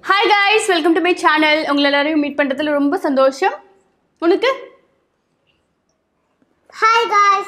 Hi guys welcome to my channel உங்களை எல்லாரையும் meet பண்ணுறதுல ரொம்ப சந்தோஷம் உனக்கு Hi guys.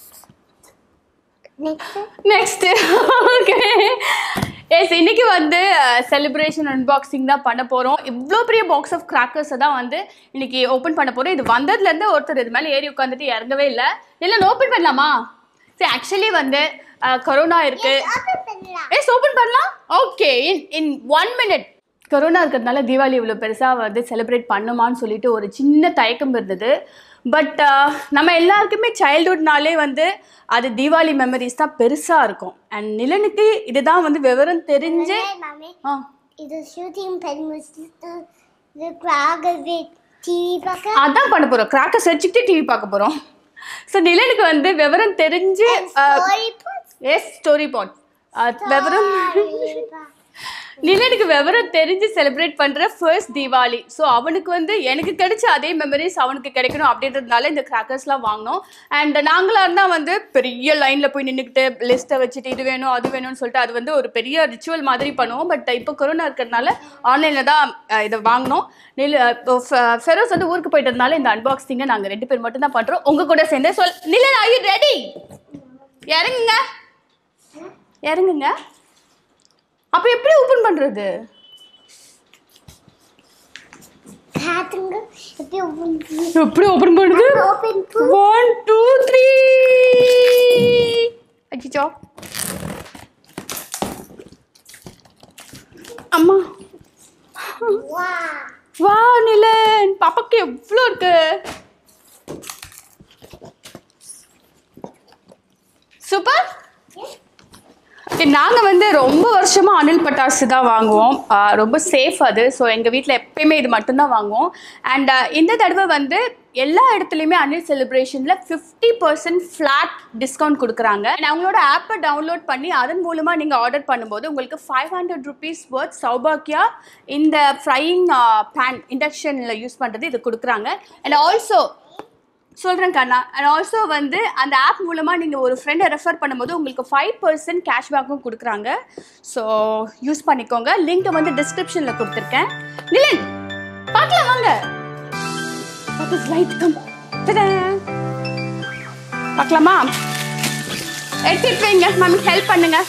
Next. Next okay yes இன்னைக்கு வந்து செலிப்ரேஷன் அன்பாக்சிங் தான் பண்ண போகிறோம் இவ்வளோ பெரிய பாக்ஸ் ஆஃப் கிராக்கர்ஸை தான் வந்து இன்னைக்கு ஓப்பன் பண்ண போகிறோம் இது வந்ததுலேருந்து ஒருத்தர் இது மேலே ஏறி உட்காந்துட்டு இறங்கவே இல்லை இல்லை ஓப்பன் பண்ணலாமா சரி ஆக்சுவலி வந்து கொரோனா இருக்கு Open பண்ணலாம். எஸ் ஓப்பன் பண்ணலாம் okay in in one minute corona இருக்கிறதுனால தீபாவளி இவ்வளோ பெருசாக வந்து செலிப்ரேட் பண்ணுமான்னு சொல்லிட்டு ஒரு சின்ன தயக்கம் இருந்தது பட் நம்ம எல்லாருக்குமே சைல்ட்ஹுட்னாலே வந்து அது தீபாவளி மெமரிஸ் தான் பெருசாக இருக்கும் அண்ட் நிலனுக்கு இதுதான் வந்து விவரம் தெரிஞ்சு Hey, mommy. ஆ இது ஷூட்டிங் பென் முடிச்சுட்டு இது கிராகவே டிவி பார்க்க அதான் பண்ண போகிறோம் கிராக்கர்ஸ் வச்சுக்கிட்டு டிவி பார்க்க போகிறோம் ஸோ நிலனுக்கு வந்து விவரம் தெரிஞ்சு ஸ்டோரி எஸ் ஸ்டோரி பாட் விவரம் நிலனுக்கு விவரம் தெரிஞ்சு செலிப்ரேட் பண்ணுற ஃபர்ஸ்ட் தீபாவளி ஸோ அவனுக்கு வந்து எனக்கு கிடைச்ச அதே மெமரிஸ் அவனுக்கு கிடைக்கணும் அப்படின்றதுனால இந்த கிராக்கர்ஸ்லாம் வாங்கினோம் அண்ட் நாங்களாக இருந்தால் வந்து பெரிய லைனில் போய் நின்றுக்கிட்டு லிஸ்ட்டை வச்சுட்டு இது வேணும் அது வேணும்னு சொல்லிட்டு அது வந்து ஒரு பெரிய ரிச்சுவல் மாதிரி பண்ணுவோம் பட் இப்போ கொரோனா இருக்கிறதுனால ஆன்லைனில் தான் அஹ், இதை வாங்கினோம் நில் ஃபெரோஸ் வந்து ஊருக்கு போயிட்டதுனால இந்த அன்பாக்சிங்கை நாங்கள் ரெண்டு பேர் மட்டும் தான் பண்ணுறோம் உங்கள் கூட சேர்ந்து சொல் நிலன் ஐ ரெடி இறங்குங்க இறங்குங்க அப்போ எப்படி ஓப்பன் பண்ணுறது காத்துங்க எப்படி ஓபன் எப்படி ஓப்பன் பண்ணுது ஓபன் ஒன் டூ த்ரீ அச்சிச்சோ அம்மா வா வா நிலன் பாப்பாக்கு எவ்வளோ இருக்கு சூப்பர் நாங்கள் வந்து ரொம்ப வருஷமாக அனில் பட்டாசு தான் வாங்குவோம் ஆஹ் ரொம்ப சேஃப் அது ஸோ எங்கள் வீட்டில் எப்பயுமே இது மட்டும்தான் வாங்குவோம் அண்ட் இந்த தடவை வந்து எல்லா இடத்துலையுமே அனில் செலிப்ரேஷனில் ஃபிஃப்டி பர்சன்ட் ஃப்ளாட் டிஸ்கவுண்ட் கொடுக்குறாங்க And அவங்களோட ஆப்பை டவுன்லோட் பண்ணி அதன் மூலமாக நீங்கள் ஆர்டர் பண்ணும்போது உங்களுக்கு ஃபைவ் ஹண்ட்ரட் ருபீஸ் ஒர்த் சௌபாக்கியா இந்த ஃப்ரையிங் பேன் இண்டக்ஷனில் யூஸ் பண்ணுறது இது கொடுக்குறாங்க அண்ட் ஆல்சோ சொல்கிறேன் கண்ணா அண்ட் ஆல்சோ வந்து அந்த ஆப் மூலமாக நீங்கள் ஒரு ஃப்ரெண்டை ரெஃபர் பண்ணும்போது உங்களுக்கு ஃபைவ் பர்சன்ட் கேஷ்பேக்கும் கொடுக்குறாங்க ஸோ யூஸ் பண்ணிக்கோங்க லிங்க்கை வந்து டிஸ்கிரிப்ஷனில் கொடுத்துருக்கேன் நிலன் பார்க்கலாம் வாங்க லைட் கம் பார்க்கலாமா எடுத்துட்டு வைங்க மம்மி ஹெல்ப் பண்ணுங்க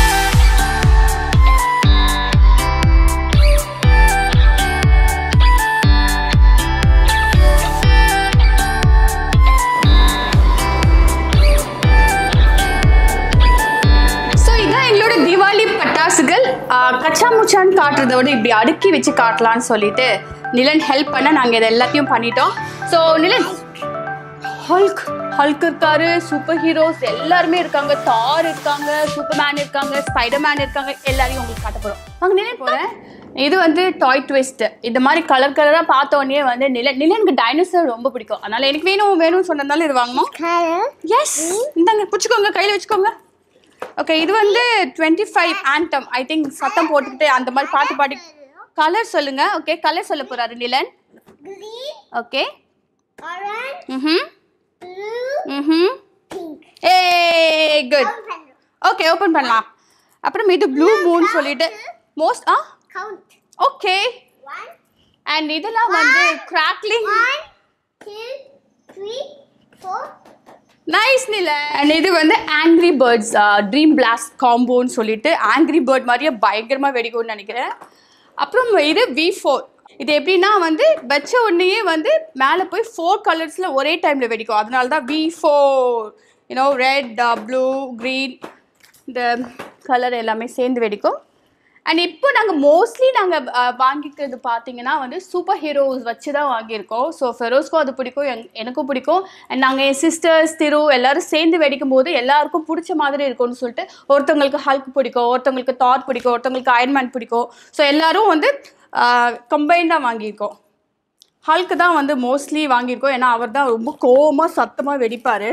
ஸோ இதான் எங்களோட தீபாவளி பட்டாசுகள் ஆஹ் கச்சா முச்சான்னு காட்டுறத விட இப்படி அடுக்கி வச்சு காட்டலான்னு சொல்லிட்டு நிலன் ஹெல்ப் பண்ண நாங்கள் இதை எல்லாத்தையும் பண்ணிட்டோம் ஸோ நிலன் ஹல்க் ஹல்க் இருக்காரு சூப்பர் ஹீரோஸ் எல்லாருமே இருக்காங்க தார் இருக்காங்க சூப்பர்மேன் இருக்காங்க ஸ்பைடர்மேன் இருக்காங்க எல்லாரையும் உங்களுக்கு காட்ட போகிறோம் வாங்க நிலன் போகிறேன் இது வந்து டாய் ட்விஸ்ட் இந்த மாதிரி கலர் கலராக பார்த்த உடனே வந்து நிலன் நிலனுக்கு டைனோசர் ரொம்ப பிடிக்கும் அதனால எனக்கு வேணும் வேணும்னு சொன்னதுனால இது வாங்கணும் கலர் எஸ் இந்தாங்க பிடிச்சிக்கோங்க கையில் வச்சுக்கோங்க ஓகே இது வந்து டுவெண்ட்டி ஃபைவ் ஆண்டம் ஐ திங்க் சத்தம் போட்டுக்கிட்டு அந்த மாதிரி பாட்டு பாடி கலர் சொல்லுங்க ஓகே கலர் சொல்ல போறாரு நிலன் green ஓகே orange ம் blue ம் pink ஏ குட் Open பண்ணு. ஓகே ஓப்பன் பண்ணலாம் அப்புறம் இது ப்ளூ மூன் சொல்லிட்டு மோஸ்ட் ஆ count ஓகே one அண்ட் இதெல்லாம் வந்து crackling one two three four nice Nila and இது வந்து ஆங்கிரி பேர்ட்ஸ் ட்ரீம் பிளாஸ்ட் காம்போன்னு சொல்லிட்டு ஆங்கிரி பேர்ட் மாதிரியே பயங்கரமாக வெடிக்கும்னு நினைக்கிறேன் அப்புறம் இது வி ஃபோர் இது எப்படின்னா வந்து வச்ச உடனேயே வந்து மேலே போய் ஃபோர் கலர்ஸில் ஒரே டைமில் வெடிக்கும் அதனால தான் வி ஃபோர் யூனோ ரெட் ப்ளூ க்ரீன் இந்த கலர் எல்லாமே சேர்ந்து வெடிக்கும் அண்ட் இப்போ நாங்கள் மோஸ்ட்லி நாங்கள் வாங்கிக்கிறது பார்த்தீங்கன்னா வந்து சூப்பர் ஹீரோஸ் வச்சு தான் வாங்கியிருக்கோம் ஸோ ஃபெரோஸ்க்கும் அது பிடிக்கும் எங் எனக்கும் பிடிக்கும் அண்ட் நாங்கள் என் சிஸ்டர்ஸ் திரு எல்லாரும் சேர்ந்து வெடிக்கும் போது எல்லாருக்கும் பிடிச்ச மாதிரி இருக்கும்னு சொல்லிட்டு ஒருத்தவங்களுக்கு ஹல்க் பிடிக்கும் ஒருத்தவங்களுக்கு தாட் பிடிக்கும் ஒருத்தவங்களுக்கு அயன்மேன் பிடிக்கும் ஸோ எல்லாரும் வந்து கம்பைண்டாக வாங்கியிருக்கோம் ஹல்க்கு தான் வந்து மோஸ்ட்லி வாங்கியிருக்கோம் ஏன்னா அவர் தான் ரொம்ப கோவமாக சத்தமாக வெடிப்பார்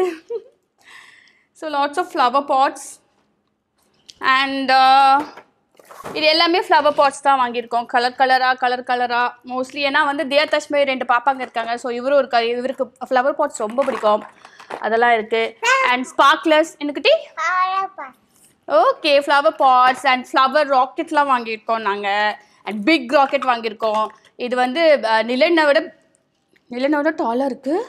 so lots of flower pots and இது எல்லாமே ஃப்ளவர் பாட்ஸ் தான் வாங்கியிருக்கோம் கலர் கலராக கலர் கலராக மோஸ்ட்லி ஏன்னா வந்து தியா தஷ்மே ரெண்டு பாப்பாங்க இருக்காங்க ஸோ இவரும் இருக்காரு இவருக்கு ஃப்ளவர் பாட்ஸ் ரொம்ப பிடிக்கும் அதெல்லாம் இருக்குது அண்ட் ஸ்பார்க்லர்ஸ் எனக்குட்டி Power okay flower pots and flower ராக்கெட்லாம் வாங்கியிருக்கோம் நாங்கள் அண்ட் பிக் ராக்கெட் வாங்கியிருக்கோம் இது வந்து அஹ், நிலனை விட நிலனை விட டாலாக இருக்குது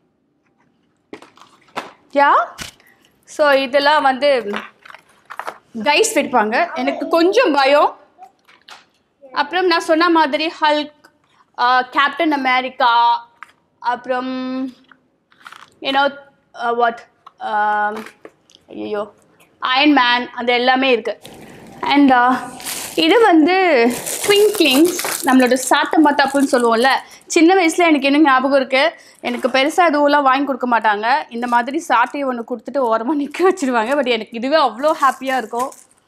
யா ஸோ இதெல்லாம் வந்து கைஸ் வைப்பாங்க எனக்கு கொஞ்சம் பயம் அப்புறம் நான் சொன்ன மாதிரி ஹல்க் கேப்டன் அமெரிக்கா அப்புறம் யூனோ வாட் ஐயோ அயன் மேன் அது எல்லாமே இருக்குது அண்ட் இது வந்து ட்விங்க்லிங் நம்மளோட சாத்த மத்தாப்புன்னு சொல்லுவோம்ல சின்ன வயசில் எனக்கு இன்னும் ஞாபகம் இருக்குது எனக்கு பெருசாக எதுவும்லாம் வாங்கி கொடுக்க மாட்டாங்க இந்த மாதிரி சாட்டையை ஒன்று கொடுத்துட்டு ஓரமாக நிற்க வச்சிருவாங்க பட் எனக்கு இதுவே அவ்வளோ ஹாப்பியாக இருக்கும்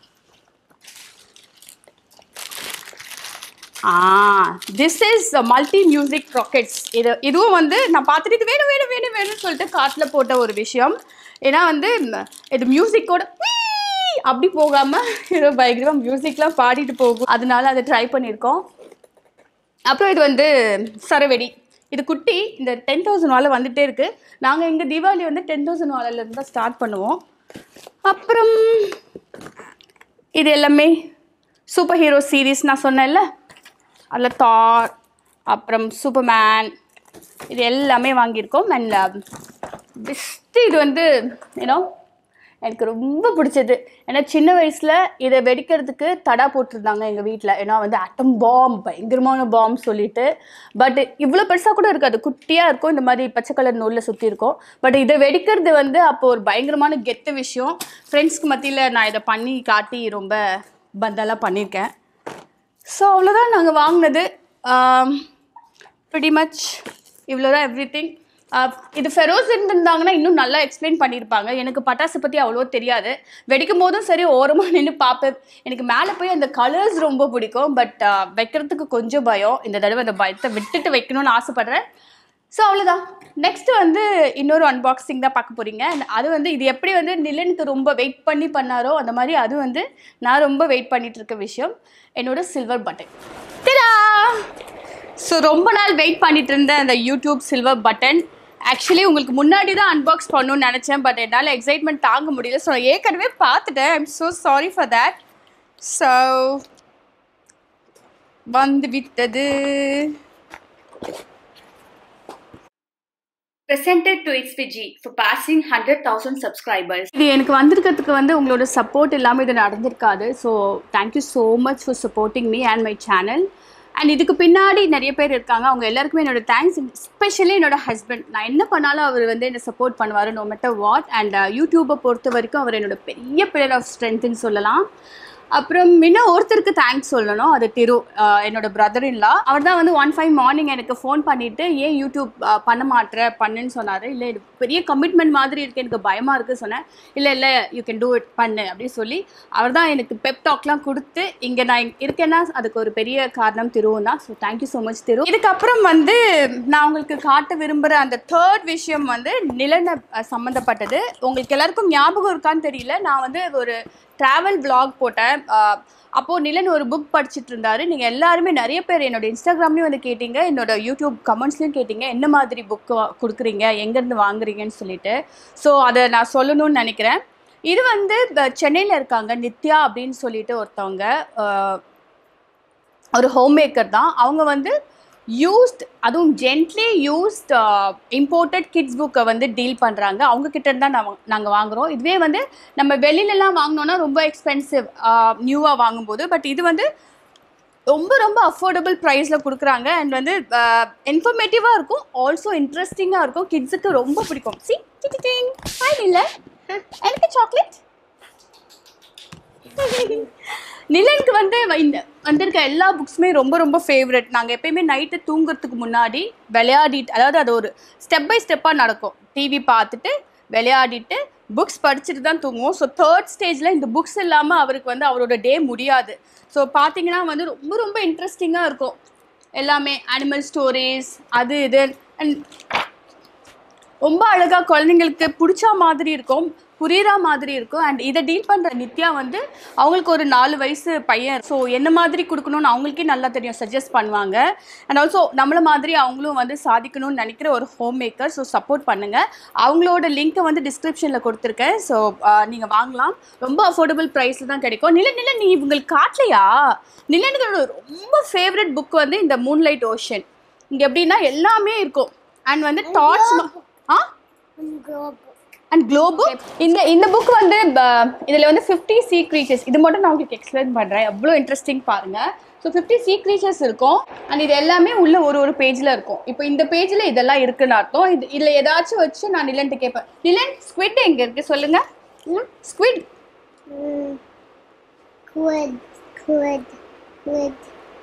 ah this is multi music ராக்கெட்ஸ் இது இதுவும் வந்து நான் பார்த்துட்டு இது வேணும் வேணும் வேணும் வேணும்னு சொல்லிட்டு காட்டில் போட்ட ஒரு விஷயம் ஏன்னா வந்து ம், இது மியூசிக்கோட அப்படி போகாமல் ஏதோ பயங்கரமாக மியூசிக்லாம் பாடிட்டு போகும் அதனால அதை ட்ரை பண்ணியிருக்கோம் அப்புறம் இது வந்து சரவெடி இது குட்டி இந்த டென் தௌசண்ட் வாழை வந்துட்டே இருக்குது நாங்கள் எங்கள் தீபாவளி வந்து டென் தௌசண்ட் வாழையிலேருந்து தான் ஸ்டார்ட் பண்ணுவோம் அப்புறம் இது எல்லாமே சூப்பர் ஹீரோ சீரீஸ் நான் சொன்னேன்ல அதில் தார் அப்புறம் சூப்பர்மேன் இது எல்லாமே வாங்கியிருக்கோம் அண்ட் பெஸ்ட்டு இது வந்து ஏன்னோ எனக்கு ரொம்ப பிடிச்சது ஏன்னா சின்ன வயசில் இதை வெடிக்கிறதுக்கு தடா போட்டிருந்தாங்க எங்கள் வீட்டில் ஏன்னா வந்து அட்டம் பாம் பயங்கரமான பாம் சொல்லிட்டு பட் இவ்வளோ பெருசாக கூட இருக்காது குட்டியாக இருக்கும் இந்த மாதிரி பச்சை கலர் நூலில் சுற்றி இருக்கும் பட் இதை வெடிக்கிறது வந்து அப்போ ஒரு பயங்கரமான கெத்த விஷயம் ஃப்ரெண்ட்ஸ்க்கு மத்தியில் நான் இதை பண்ணி காட்டி ரொம்ப பந்தெல்லாம் பண்ணியிருக்கேன் ஸோ அவ்வளோதான் நாங்கள் வாங்கினது pretty மச் இவ்வளோ தான் எவ்ரி திங் இது ஃபெரோஸ் இருந்திருந்தாங்கன்னா இன்னும் நல்லா எக்ஸ்பிளைன் பண்ணியிருப்பாங்க எனக்கு பட்டாசு பற்றி அவ்வளோ தெரியாது வெடிக்கும் போதும் சரி ஓரமாக நின்று பார்ப்பேன் எனக்கு மேலே போய் அந்த கலர்ஸ் ரொம்ப பிடிக்கும் பட் வைக்கிறதுக்கு கொஞ்சம் பயம் இந்த தடவை அந்த பயத்தை விட்டுட்டு வைக்கணும்னு ஆசைப்பட்றேன் ஸோ அவ்வளோதான் நெக்ஸ்ட் வந்து இன்னொரு அன்பாக்சிங் தான் பார்க்க போறீங்க And அது வந்து இது எப்படி வந்து நிலனுக்கு ரொம்ப வெயிட் பண்ணி பண்ணாரோ அந்த மாதிரி அது வந்து நான் ரொம்ப வெயிட் பண்ணிட்டு இருக்க விஷயம் என்னோட சில்வர் பட்டன் திரா ஸோ ரொம்ப நாள் வெயிட் பண்ணிட்டு இருந்த அந்த யூடியூப் சில்வர் பட்டன் ஆக்சுவலி உங்களுக்கு முன்னாடி தான் அன்பாக்ஸ் பண்ணணும்னு நினச்சேன் பட் என்னால் எக்ஸைட்மெண்ட் தாங்க முடியல ஸோ ஏற்கனவே பார்த்துட்டேன் I'm so sorry for that so வந்து விட்டது presented to XPG for passing 100,000 subscribers. இது எனக்கு வந்திருக்கிறதுக்கு வந்து உங்களோட சப்போர்ட் இல்லாமல் இது நடந்திருக்காது so thank you so much for supporting me and my channel and இதுக்கு பின்னாடி நிறைய பேர் இருக்காங்க அவங்க எல்லாருக்குமே என்னோட தேங்க்ஸ் ஸ்பெஷலி என்னோட ஹஸ்பண்ட் நான் என்ன பண்ணாலும் அவர் வந்து என்னை சப்போர்ட் பண்ணுவார் நோ மேட்டர் வாட் அண்ட் யூடியூப்பை பொறுத்த வரைக்கும் அவர் என்னோட பெரிய பில்லர் ஆஃப் ஸ்ட்ரென்த்னு சொல்லலாம் அப்புறம் இன்னும் ஒருத்தருக்கு தேங்க்ஸ் சொல்லணும் அது திரு அஹ் என்னோட பிரதர் இல்லா அவர் தான் வந்து ஒன் ஃபைவ் மார்னிங் எனக்கு ஃபோன் பண்ணிட்டு ஏன் யூடியூப் அஹ், பண்ண மாட்ற பண்ணுன்னு சொன்னார் இல்லை இது பெரிய கமிட்மெண்ட் மாதிரி இருக்கு எனக்கு பயமாக இருக்குது சொன்னேன் இல்லை இல்லை யூ கேன் டூ இட் பண்ணு அப்படின்னு சொல்லி அவர் தான் எனக்கு பெப் டாக்லாம் கொடுத்து இங்கே நான் இருக்கேன்னா அதுக்கு ஒரு பெரிய காரணம் திருவும் தான் so thank you so much Thiru இதுக்கப்புறம் வந்து நான் உங்களுக்கு காட்ட விரும்புகிற அந்த தேர்ட் விஷயம் வந்து நிலன அஹ், சம்மந்தப்பட்டது உங்களுக்கு எல்லாருக்கும் ஞாபகம் இருக்கான்னு தெரியல நான் வந்து ஒரு ட்ராவல் vlog போட்டேன் அஹ், அப்போது நிலன் ஒரு புக் படிச்சிட்டு இருந்தாரு நீங்கள் எல்லாருமே நிறைய பேர் என்னோட இன்ஸ்டாகிராம்லேயும் வந்து கேட்டீங்க என்னோட யூடியூப் கமெண்ட்ஸ்லையும் கேட்டீங்க என்ன மாதிரி புக்கு கொடுக்குறீங்க எங்கேருந்து வாங்குறீங்கன்னு சொல்லிட்டு ஸோ அதை நான் சொல்லணும்னு நினைக்கிறேன் இது வந்து சென்னையில் இருக்காங்க நித்யா அப்படின்னு சொல்லிட்டு ஒருத்தவங்க அஹ், ஒரு ஹோம் மேக்கர் தான் அவங்க வந்து யூஸ்ட் அதுவும் ஜென்ட்லி யூஸ்ட் இம்போர்ட்டட் கிட்ஸ் புக்கை வந்து டீல் பண்ணுறாங்க அவங்க கிட்ட இருந்து தான் நான் நாங்கள் வாங்குகிறோம் இதுவே வந்து நம்ம வெளியிலலாம் வாங்கினோன்னா ரொம்ப எக்ஸ்பென்சிவ் நியூவாக வாங்கும்போது பட் இது வந்து ரொம்ப ரொம்ப அஃபோர்டபுள் ப்ரைஸில் கொடுக்குறாங்க அண்ட் வந்து இன்ஃபர்மேட்டிவாக இருக்கும் ஆல்சோ இன்ட்ரெஸ்டிங்காக இருக்கும் கிட்ஸுக்கு ரொம்ப பிடிக்கும் சி டிங் ஹாய் இல்லை எனக்கு சாக்லேட் நிலனுக்கு வந்து வ- இந்த வந்திருக்க எல்லா புக்ஸுமே ரொம்ப ரொம்ப ஃபேவரட் நாங்கள் எப்பயுமே நைட்டு தூங்குறதுக்கு முன்னாடி விளையாடிட்டு அதாவது அது ஒரு ஸ்டெப் பை ஸ்டெப்பாக நடக்கும் டிவி பார்த்துட்டு விளையாடிட்டு புக்ஸ் படிச்சுட்டு தான் தூங்குவோம் ஸோ தேர்ட் ஸ்டேஜில் இந்த புக்ஸ் இல்லாமல் அவருக்கு வந்து அவரோட டே முடியாது ஸோ பார்த்தீங்கன்னா வந்து ரொம்ப ரொம்ப இன்ட்ரெஸ்டிங்காக இருக்கும் எல்லாமே அனிமல் ஸ்டோரிஸ் அது இது அண்ட் ரொம்ப அழகாக குழந்தைங்களுக்கு பிடிச்ச மாதிரி இருக்கும் புரியுற மாதிரி இருக்கும் அண்ட் இதை டீல் பண்ணுற நித்யா வந்து அவங்களுக்கு ஒரு நாலு வயசு பையன் ஸோ என்ன மாதிரி கொடுக்கணும்னு அவங்களுக்கே நல்லா தெரியும் சஜஸ்ட் பண்ணுவாங்க அண்ட் ஆல்சோ நம்மள மாதிரி அவங்களும் வந்து சாதிக்கணும்னு நினைக்கிற ஒரு ஹோம் மேக்கர் ஸோ சப்போர்ட் பண்ணுங்கள் அவங்களோட லிங்க்கை வந்து டிஸ்கிரிப்ஷனில் கொடுத்துருக்கேன் ஸோ நீங்கள் வாங்கலாம் ரொம்ப அஃபோர்டபுள் ப்ரைஸில் தான் கிடைக்கும் நில நில நீ உங்களுக்கு காட்டலையா நிலனுக்கு ரொம்ப ஃபேவரட் புக் வந்து இந்த மூன்லைட் ஓஷன் இங்கே எப்படின்னா எல்லாமே இருக்கும் அண்ட் வந்து தாட்ஸ் ஆ அண்ட் குளோபு இந்த இந்த புக் வந்து இதில் வந்து ஃபிஃப்டி சீ க்ரீச்சர்ஸ் இது மட்டும் நான் உங்களுக்கு எக்ஸ்பிளைன் பண்ணுறேன் எவ்வளோ இன்ட்ரெஸ்டிங் பாருங்கள் ஸோ ஃபிஃப்டி சீ க்ரீச்சர்ஸ் இருக்கும் அண்ட் இது எல்லாமே உள்ள ஒரு ஒரு பேஜில் இருக்கும் இப்போ இந்த பேஜில் இதெல்லாம் இருக்குன்னு அர்த்தம் இது இதில் ஏதாச்சும் வச்சு நான் நிலன்ட்டு கேட்பேன் நிலன் ஸ்குவிட் எங்கே இருக்குது சொல்லுங்கள் ஸ்குவிட் Quid, quid, quid.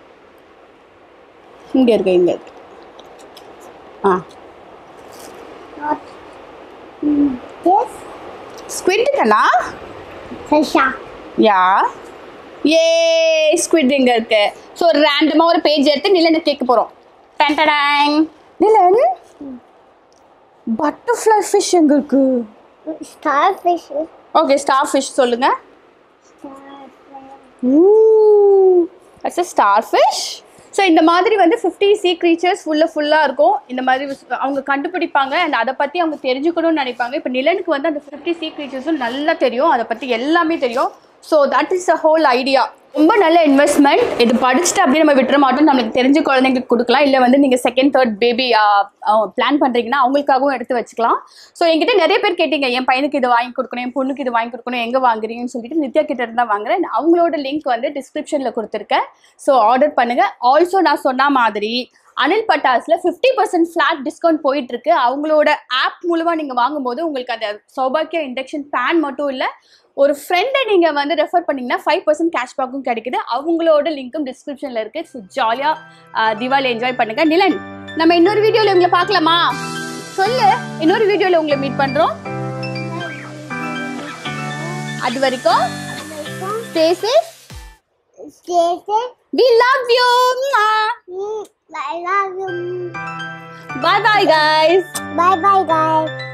இங்கே இருக்கு இங்கே இருக்கு ah Not mm, this. Squid தானா It's a shark. Yeah a squid எங்க இருக்கு ஸோ ரேண்டமாக ஒரு பேஜ் எடுத்து நிலனை கேட்க போகிறோம் டேங் நிலன் பட்டர்ஃப்ளை ஃபிஷ் எங்க இருக்கு Starfish. ஓகே ஸ்டார் ஃபிஷ் சொல்லுங்க Starfish. It's starfish so இந்த மாதிரி வந்து ஃபிஃப்டி சீ க்ரீச்சர்ஸ் ஃபுல்லாக ஃபுல்லாக இருக்கும் இந்த மாதிரி ஸ்- அவங்க கண்டுபிடிப்பாங்க அண்ட் அதை பற்றி அவங்க தெரிஞ்சுக்கணும்னு நினைப்பாங்க இப்போ நிலனுக்கு வந்து அந்த ஃபிஃப்டி சீ க்ரீச்சர்ஸும் நல்லா தெரியும் அதை பற்றி எல்லாமே தெரியும் so that is a whole idea ரொம்ப நல்ல இன்வெஸ்ட்மெண்ட் இது படிச்சுட்டு அப்படியே நம்ம விட்டுற மாட்டோம் நம்மளுக்கு தெரிஞ்ச குழந்தைங்களுக்கு கொடுக்கலாம் இல்லை வந்து நீங்கள் செகண்ட் தேர்ட் பேபி பிளான் பண்ணுறீங்கன்னா அவங்களுக்காகவும் எடுத்து வச்சுக்கலாம் ஸோ என்கிட்ட நிறைய பேர் கேட்டீங்க என் பையனுக்கு இது வாங்கி கொடுக்கணும் என் பொண்ணுக்கு இது வாங்கி கொடுக்கணும் எங்கே வாங்குறீங்கன்னு சொல்லிட்டு நித்யா கிட்ட இருந்தா வாங்குறேன் அவங்களோட லிங்க் வந்து டிஸ்கிரிப்ஷனில் கொடுத்துருக்கேன் ஸோ ஆர்டர் பண்ணுங்க ஆல்சோ நான் சொன்ன மாதிரி அனில் பட்டாஸில் ஃபிஃப்டி பர்சன்ட் ஃப்ளாட் டிஸ்கவுண்ட் போயிட்டு இருக்கு அவங்களோட ஆப் மூலமாக நீங்கள் வாங்கும்போது உங்களுக்கு அந்த சௌபாக்கியா இண்டக்ஷன் பேன் மட்டும் இல்லை ஒரு ஃப்ரெண்டை நீங்கள் வந்து ரெஃபர் பண்ணீங்கன்னா ஃபைவ் பர்சன்ட் கேஷ்பேக்கும் கிடைக்குது அவங்களோட லிங்க்கும் டிஸ்கிரிப்ஷனில் இருக்குது ஸோ ஜாலியாக தீபாவளி என்ஜாய் பண்ணுங்க நிலன் நம்ம இன்னொரு வீடியோவில் உங்களை பார்க்கலாமா சொல்லு இன்னொரு வீடியோவில் உங்களை மீட் பண்ணுறோம் அது வரைக்கும் stay safe Stay safe. We love you Mm, I love you. Bye bye guys Bye bye, guys.